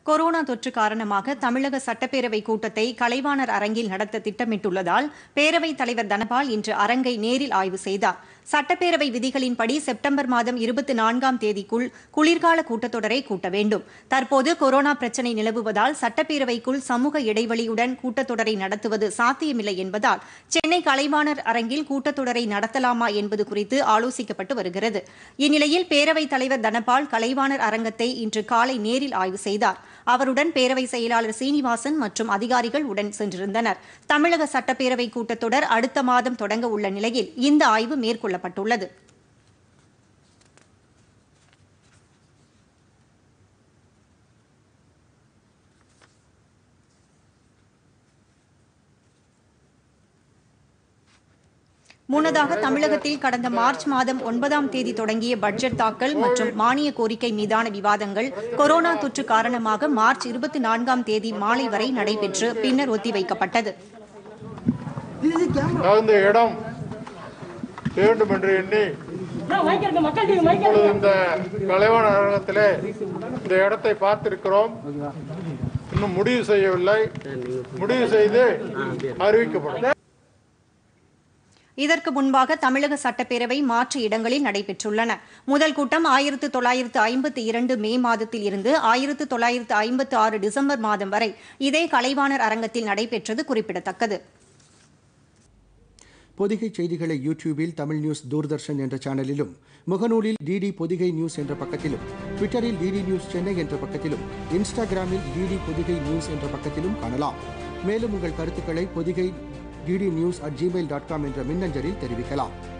corona தொற்று காரணமாக தமிழக சட்டப்பேரவை கூட்டத்தை கலைவாணர் அரங்கில் நடத்த திட்டமிட்டுள்ளதால் பேரவைத் தலைவர் தனபால் இன்று அரங்கை நேரில் ஆய்வு செய்தார் சட்டப்பேரவை விதிகளின்படி செப்டம்பர் மாதம் இருபத்தி நான்காம் தேதிக்குள் குளிர்கால கூட்டத்தொடரை கூட்ட வேண்டும் தற்போது கொரோனா பிரச்சினை நிலவுவதால் சட்டப்பேரவைக்குள் சமூக இடைவெளியுடன் கூட்டத்தொடரை நடத்துவது சாத்தியமில்லை என்பதால் சென்னை கலைவாணர் அரங்கில் கூட்டத்தொடரை நடத்தலாமா என்பது குறித்து ஆலோசிக்கப்பட்டு வருகிறது இந்நிலையில் பேரவைத் தலைவர் தனபால் கலைவாணர் அரங்கத்தை இன்று காலை நேரில் ஆய்வு செய்தார் அவருடன் பேரவை செயலாளர் சீனிவாசன் மற்றும் அதிகாரிகள் உடன் சென்றிருந்தனர் தமிழக சட்டப்பேரவை கூட்டத்தொடர் அடுத்த மாதம் தொடங்க உள்ள நிலையில் இந்த ஆய்வு மேற்கொள்ளப்பட்டுள்ளது முன்னதாக தமிழகத்தில் கடந்த மார்ச் மாதம் ஒன்பதாம் தேதி தொடங்கிய பட்ஜெட் தாக்கல் மற்றும் மானிய கோரிக்கை மீதான விவாதங்கள் கொரோனா தொற்று காரணமாக மார்ச் இருபத்தி நான்காம் தேதி மாலை வரை நடைபெற்று பின்னர் ஒத்திவைக்கப்பட்டது தகுந்த இடம் வேண்டும் என்று எண்ணி இப்பொழுது இந்த கலைவாண அரங்கத்திலே இந்த இடத்தை பார்த்திருக்கிறோம் இன்னும் முடிவு செய்யவில்லை முடிவு செய்து அறிவிக்கப்படும் இதற்கு முன்பாக தமிழக சட்டப்பேரவை மாற்று இடங்களில் நடைபெற்றுள்ளன முதல் கூட்டம் ஆயிரத்து தொள்ளாயிரத்து ஐம்பத்தி இரண்டு மே மாதத்தில் இருந்து ஆயிரத்து தொள்ளாயிரத்து ஐம்பத்து ஆறு டிசம்பர் மாதம் வரை இதே கலைவாணர் அரங்கத்தில் நடைபெற்றது குறிப்பிடத்தக்கது பொதிகை செய்திகளை யூடியூபில் தமிழ் நியூஸ் தூர்தர்ஷன் என்ற சேனலிலும் முகநூலில் டிடி பொதிகை நியூஸ் என்ற பக்கத்திலும் ட்விட்டரில் டிடி நியூஸ் சென்னை என்ற பக்கத்திலும் இன்ஸ்டாகிராமில் டிடி பொதிகை நியூஸ் என்ற பக்கத்திலும் காணலாம் மேலும் உங்கள் கருத்துக்களை Podhigai DD news at Gmail dot com என்ற மின்னஞ்சலில் தெரிவிக்கலாம்